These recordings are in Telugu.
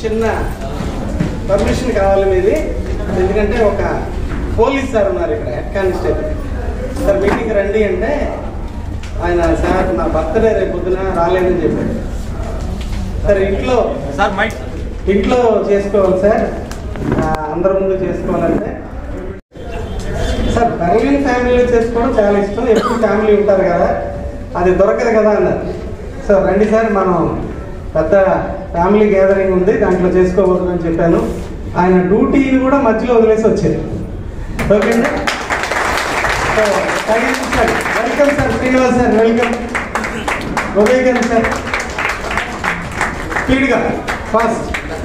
చిన్న పర్మిషన్ కావాలి మీది ఎందుకంటే ఒక పోలీస్ సార్ ఉన్నారు ఇక్కడ హెడ్ కానిస్టేబుల్ సార్ మీటింగ్ రండి అంటే ఆయన సార్ నా బర్త్డే రేపు పొద్దున రాలేదని చెప్పాడు సార్ ఇంట్లో సార్ మైక్ ఇంట్లో చేసుకోవాలి సార్ ఆ, అందరి ముందు చేసుకోవాలంటే సార్ బెర్లిన్ ఫ్యామిలీలో చేసుకోవడం చాలా ఇష్టం ఎక్కువ ఫ్యామిలీ ఉంటారు కదా అది దొరకదు కదా అన్నారు సో రండి సార్ మనం పెద్ద ఫ్యామిలీ గ్యాదరింగ్ ఉంది దాంట్లో చేసుకోవద్దు అని చెప్పాను ఆయన డ్యూటీని కూడా మధ్యలో వదిలేసి వచ్చారు ఓకే అండి so thank you sir welcome sir Srinivas sir welcome Uday garu sir స్పీడ్గా ఫాస్ట్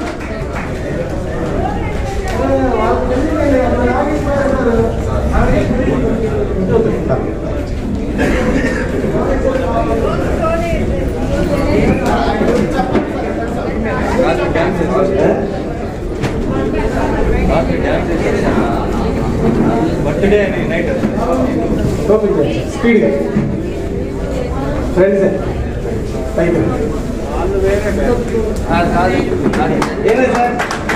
బర్త్డే అని నైట్ ఓపెన్ చేయండి స్పీడ్గా రండి సార్ పైకి రండి. ఏనా సార్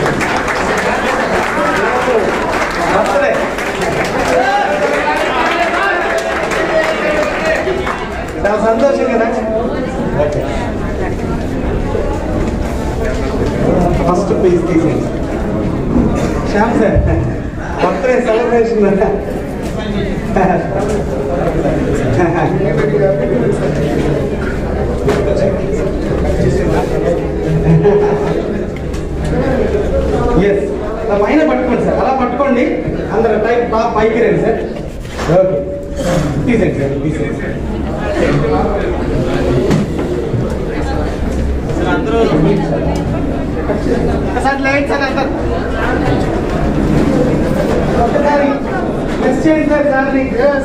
బర్త్డే చాలా సంతోషం కదా ఓకే ఫస్ట్ పీస్ తీసేయండి Shyam sir birthday celebrations పైన పట్టుకోండి సార్ అలా పట్టుకోండి అందరు టైప్ బాగా పైకి రండి సార్ ఓకే తీసేయండి సార్ తీసేయండి సార్ అందరూ సార్ లైట్ సార్ అందరు ఒకసారి ప్రెస్ చేయండి సార్ సార్ని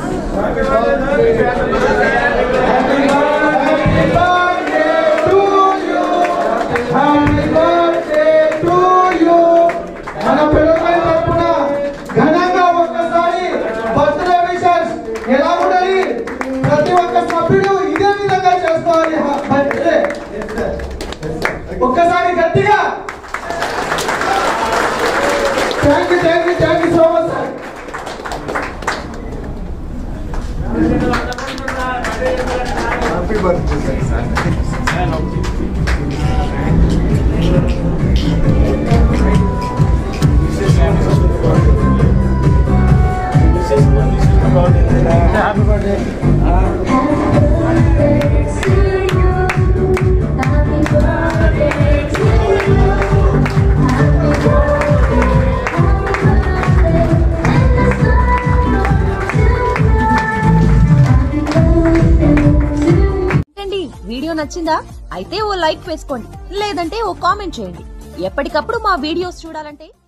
మన పిల్లలపై తరపున ఘనంగా ఒక్కసారి బర్త్డే విషెస్ ఎలా ఉండాలి ప్రతి ఒక్క సభ్యుడు ఇదే విధంగా చేసుకోవాలి బర్త్డే ఒక్కసారి గట్టిగా thank you thank you thank you so much sir happy birthday sir happy birthday ఏంటండి వీడియో నచ్చిందా అయితే ఓ లైక్ వేసుకోండి లేదంటే ఓ కామెంట్ చేయండి ఎప్పటికప్పుడు మా వీడియోస్ చూడాలంటే